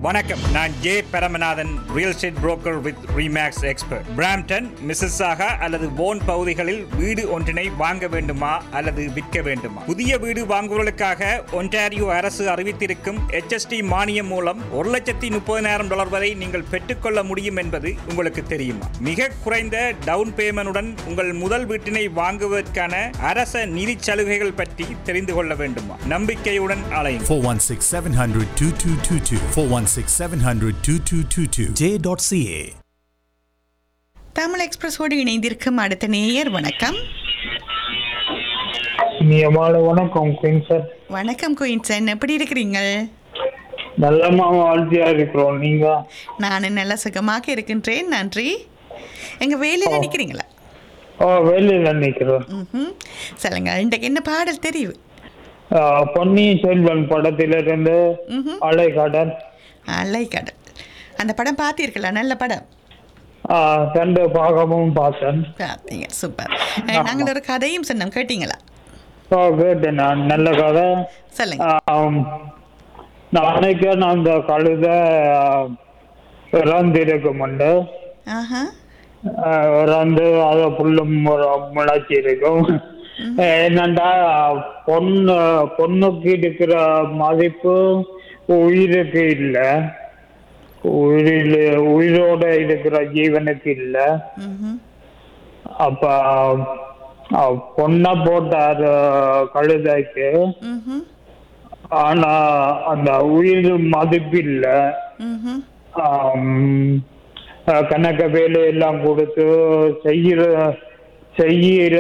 வணக்கம் நான் J Paramanathan real estate broker with Remax expert Brampton Mississauga அல்லது போன் பகுதிகளில் வீடு ஒன்றினை வாங்க வேண்டுமா அல்லது விற்க வேண்டுமா புதிய வீடு வாங்குவதற்காக ஒன்டாரியோ அரசு அறிவித்திருக்கும் HST மானியம் மூலம் ஒரு லட்சத்தி முப்பதினாயிரம் டாலர் வரை நீங்கள் பெற்றுக்கொள்ள முடியும் என்பது உங்களுக்கு தெரியுமா மிக குறைந்த டவுன் பேமெண்டுடன் உங்கள் முதல் வீட்டினை வாங்குவதற்கான அரச நிதி சலுகைகள் பற்றி தெரிந்து கொள்ள வேண்டுமா நம்பிக்கையுடன் அலையும் 416 700 2222. 416 700 2222. J.ca. தமிழ் எக்ஸ்பிரஸோடு இணைந்திருக்கும் அடுத்த நேயர் வணக்கம் நியமால வணக்கம் குயின் சார் வணக்கம் குயின்சன் எப்படி இருக்கிறீங்க நல்லமா வாழ்த்தியா இருக்கிறோம் நீங்க நான் நல்ல சுகமாக இருக்கின்றேன் நன்றி எங்க வேலையில் நிற்கிறீங்களா ஓ வேலையில நிக்கிறோம் ம் சொல்லுங்க இன்றைக்கு என்ன பாடல் தெரியும் ஆ, பொன்னியின் செல்வன் படத்திலிருந்து ம்ஹும். அலைக்கடல் அலைக்கடல் அந்த படம் பார்த்தீர்களா நல்ல படம் ஆ, ரெண்டு பாகமும் பார்த்தேன் பார்த்தீங்க சூப்பர் அஹ், நாங்கள் ஒரு கதையும் சொன்னோம் கேட்டீங்களா ஓ கேட்டேன் நான் நல்ல கதை சொல்லுங்க ஆம், நாளைக்கு நான் அந்த கழுத இறந்திருக்கும் உண்டு ஆஹா ஆ, இறந்து அதை புல்லும் முளைச்சி இருக்கும் என்னண்டா பொண்ணு பொண்ணுக்கு இருக்கிற மதிப்பு உயிருக்கு இல்லை உயிரில் உயிரோட இருக்கிற ஜீவனுக்கு இல்லை ம் அப்ப அஹ், பொண்ணை போட்டார் கழுதைக்கு ம் ஆனா அந்த உயிர் மதிப்பு இல்லை ம் ஆம், அஹ், கணக்க வேலை எல்லாம் கொடுத்து செய்கிற செய்கிற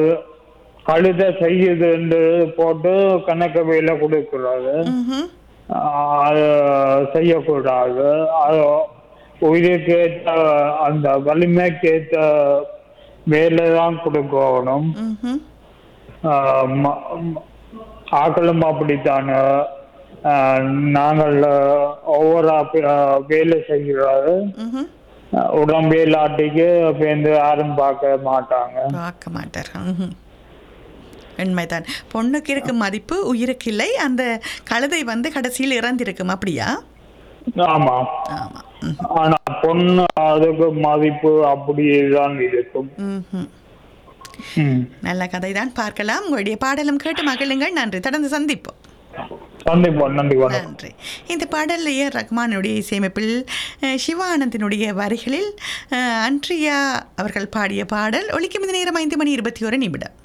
கழுத செய்யுதுன்னு போட்டு கணக்க வேலை கொடுக்குறாரு ம் ஆஹ், அது செய்யக்கூடாது அது உயிருக்கேற்ற அந்த வலிமைக்கேற்ற வேலை தான் கொடுக்கணும் ம் ஆஹ், ம- ம- ஆக்களும் அப்படித்தானே ஆஹ், நாங்கள் ஒவ்வொரு அப்ப- ஆஹ், வேலை செய்கிறாரு ம் உடம்பு இல்லாட்டிக்கு பேருந்து யாரும் பார்க்க மாட்டாங்க பார்க்க மாட்டார் ம்ஹும். உண்மைதான் பொண்ணுக்கு இருக்கும் மதிப்பு உயிருக்கு இல்லை அந்த கழுதை வந்து கடைசியில் இறந்திருக்கும் அப்படியா ஆமா ஆமாம் ம் ஆனா பொண்ணு அதுக்கு மதிப்பு அப்படியே தான் இருக்கும் ம்ஹும். ம். நல்ல கதை தான் பார்க்கலாம் உங்களுடைய பாடலும் கேட்டு மகிழுங்கள் நன்றி தொடர்ந்து சந்திப்போம் சந்திப்போம் நன்றி வணக்கம் நன்றி இந்த பாடல் ஏ ரஹ்மானுடைய இசையமைப்பில் அஹ், சிவானந்தினுடைய வரிகளில் அஹ், அன்ட்ரியா அவர்கள் பாடிய பாடல் ஒலிக்கும் இந்த நேரம் ஐந்து மணி இருபத்தி ஒரு நிமிடம்